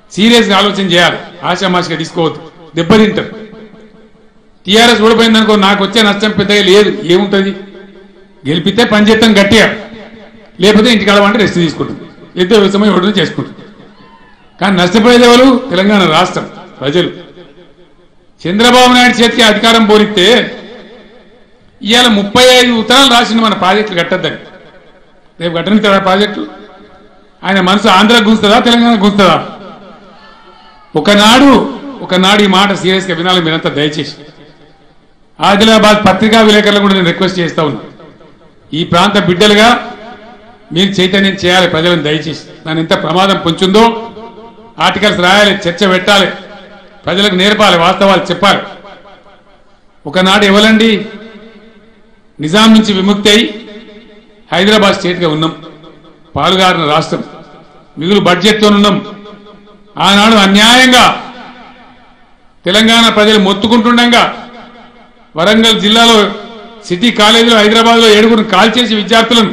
సీరియస్గా ఆలోచన చేయాలి ఆశామాషిగా తీసుకోవద్దు దెబ్బతింటారు టీఆర్ఎస్ ఓడిపోయిందనుకో నాకు వచ్చే నష్టం పెద్దగా లేదు ఏముంటుంది గెలిపితే పని చేస్తాం గట్టిగా లేకపోతే ఇంటికి వెళ్ళమంటే రెస్ట్ తీసుకుంటుంది ఎంతో విషయమై ఒకటి చేసుకుంటుంది కానీ నష్టపోయేది ఎవరు తెలంగాణ రాష్ట్రం ప్రజలు చంద్రబాబు నాయుడు చేతికి అధికారం పోలిస్తే ఇవాళ ముప్పై ఐదు ఉత్తరాలు రాసిండు మన ప్రాజెక్టులు కట్టద్దని రేపు కట్టనిస్తాడా ప్రాజెక్టు ఆయన మనసు ఆంధ్ర గుంచుతుందా తెలంగాణ గుంచుతుందా ఒకనాడు ఒకనాడు ఈ మాట సీరియస్గా వినాలి మీరంతా దయచేసి ఆదిలాబాద్ పత్రికా విలేకరులు కూడా నేను రిక్వెస్ట్ చేస్తా ఉన్నా ఈ ప్రాంత బిడ్డలుగా మీరు చైతన్యం చేయాలి ప్రజలను దయచేసి దాని ఎంత ప్రమాదం పొంచుందో ఆర్టికల్స్ రాయాలి చర్చ పెట్టాలి ప్రజలకు నేర్పాలి వాస్తవాలు చెప్పాలి ఒకనాడు ఎవరండి నిజాం నుంచి విముక్తి అయి హైదరాబాద్ స్టేట్గా ఉన్నాం పాలుగారిన రాష్ట్రం మిగులు బడ్జెట్తో ఉన్నాం ఆనాడు అన్యాయంగా తెలంగాణ ప్రజలు మొత్తుకుంటుండగా వరంగల్ జిల్లాలో సిటీ కాలేజీలో హైదరాబాద్లో ఏడుగురు కాల్చేసి విద్యార్థులను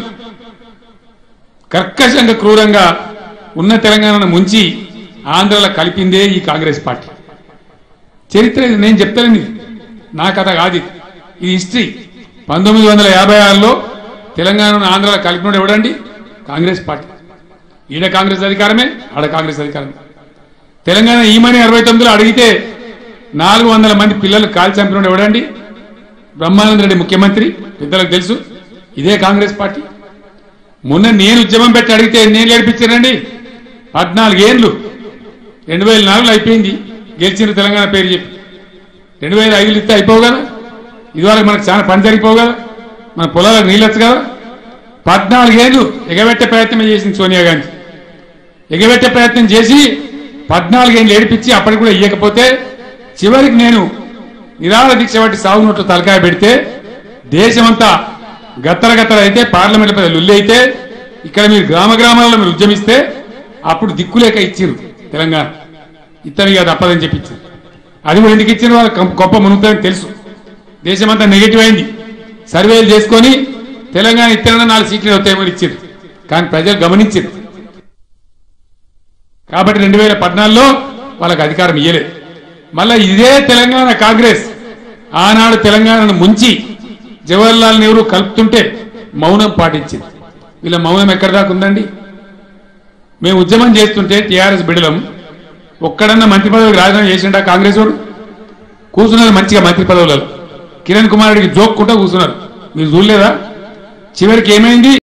కర్కశంగా క్రూరంగా ఉన్న తెలంగాణను ముంచి ఆంధ్రలో కలిపిందే ఈ కాంగ్రెస్ పార్టీ చరిత్ర ఇది నేను చెప్తానండి నా కథ కాదు ఇది. ఇది హిస్టరీ పంతొమ్మిది వందల యాభై ఆరులో తెలంగాణను ఆంధ్రలో కలిపినోడు ఎవడండి కాంగ్రెస్ పార్టీ ఈడ కాంగ్రెస్ అధికారమే ఆడ కాంగ్రెస్ అధికారమే తెలంగాణ ఈమని అరవై తొమ్మిదిలో అడిగితే నాలుగు వందల మంది పిల్లలు కాల్ చంపినోడు ఎవడండి బ్రహ్మానంద రెడ్డి ముఖ్యమంత్రి పెద్దలకు తెలుసు ఇదే కాంగ్రెస్ పార్టీ మొన్న నేను ఉద్యమం పెట్టి అడిగితే నేను ఏడిపించానండి పద్నాలుగేళ్ళు రెండు వేల నాలుగులో అయిపోయింది గెలిచిన తెలంగాణ పేరు చెప్పి రెండు వేల ఐదులు ఇస్తే అయిపోవు కదా ఇదివరకు మనకు చాలా పని జరిగిపోవు కదా మన పొలాలకు నీళ్ళు వచ్చు కదా పద్నాలుగేళ్ళు ఎగబెట్టే ప్రయత్నం చేసింది సోనియా గాంధీ ఎగబెట్టే ప్రయత్నం చేసి పద్నాలుగేళ్ళు ఏడిపించి అప్పటికి కూడా ఇవ్వకపోతే చివరికి నేను నిరాళ దీక్ష బట్టి సాగు నోట్లు తలకాయ పెడితే దేశమంతా గత్తర గత్తర అయితే పార్లమెంట్ పెద్ద లుల్లి అయితే ఇక్కడ మీరు గ్రామ గ్రామాలలో మీరు ఉద్యమిస్తే అప్పుడు దిక్కులేక ఇచ్చిరు తెలంగాణ ఇతని కాదు తప్పదని చెప్పి ఇచ్చారు అది కూడా ఎందుకు ఇచ్చిన వాళ్ళ గొప్ప మునుగుతుందని తెలుసు దేశమంతా నెగిటివ్ అయింది సర్వేలు చేసుకొని తెలంగాణ ఇతర నాలుగు సీట్లు వస్తాయని ఇచ్చారు కానీ ప్రజలు గమనించారు కాబట్టి రెండు వేల పద్నాలుగులో వాళ్ళకి అధికారం ఇయ్యలేదు మళ్ళా ఇదే తెలంగాణ కాంగ్రెస్ ఆనాడు తెలంగాణను ముంచి జవహర్లాల్ నెహ్రూ కలుపుతుంటే మౌనం పాటించింది వీళ్ళ మౌనం ఎక్కడ దాకా ఉందండి మేము ఉద్యమం చేస్తుంటే టీఆర్ఎస్ బిడలం ఒక్కడన్నా మంత్రి పదవికి రాజీనామా చేసిండా కాంగ్రెస్ వాడు కూర్చున్నారు మంచిగా మంత్రి పదవులలో కిరణ్ కుమార్ రెడ్డికి జోక్కుంటా కూర్చున్నారు మీరు చూడలేదా చివరికి ఏమైంది